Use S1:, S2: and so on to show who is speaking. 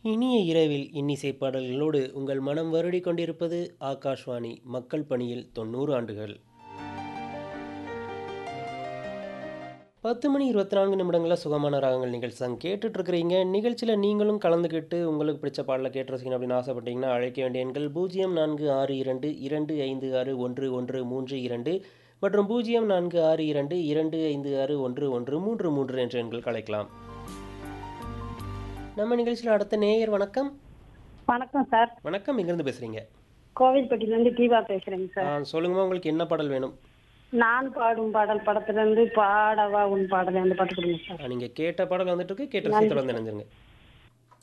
S1: இனிய இரவில் இன்னிசை பாடல்களோடு உங்கள் மனம் வருடிக் கொண்டிருப்பது ஆகாஷ்வாணி மக்கள் பணியில் தொண்ணூறு ஆண்டுகள் பத்து மணி இருபத்தி நான்கு நிமிடங்களில் சுகமான ராகங்கள் நிகழ்ச்சி தான் கேட்டுட்டு இருக்கிறீங்க நிகழ்ச்சியில் நீங்களும் கலந்துக்கிட்டு உங்களுக்கு பிடிச்ச பாடலை கேட்டு ரசிக்கணும் அப்படின்னு ஆசைப்பட்டீங்கன்னா அழைக்க வேண்டிய எண்கள் பூஜ்ஜியம் நான்கு ஆறு இரண்டு இரண்டு ஐந்து ஆறு ஒன்று ஒன்று மூன்று இரண்டு மற்றும் பூஜ்ஜியம் நான்கு ஆறு இரண்டு இரண்டு ஐந்து ஆறு ஒன்று ஒன்று மூன்று மூன்று என்ற எண்களுக்கு அழைக்கலாம் நம்ம நிகழ்ச்சியில் அடுத்த நேயர் வணக்கம்
S2: வணக்கம் சார்
S1: வணக்கம் எங்கேருந்து பேசுகிறீங்க
S2: கோவில்பட்டியிலேருந்து தீபா பேசுறேங்க சார்
S1: சொல்லுங்கம்மா உங்களுக்கு என்ன பாடல் வேணும்
S2: நான் பாடும் பாடல் படத்துல இருந்து பாடவா உன் பாடல் அந்த பாட்டு கொடுங்க சார்
S1: நீங்கள் கேட்ட பாடல் வந்துட்டு இருக்கு கேட்ட விஷயத்தோட வந்து நினைஞ்சிருங்க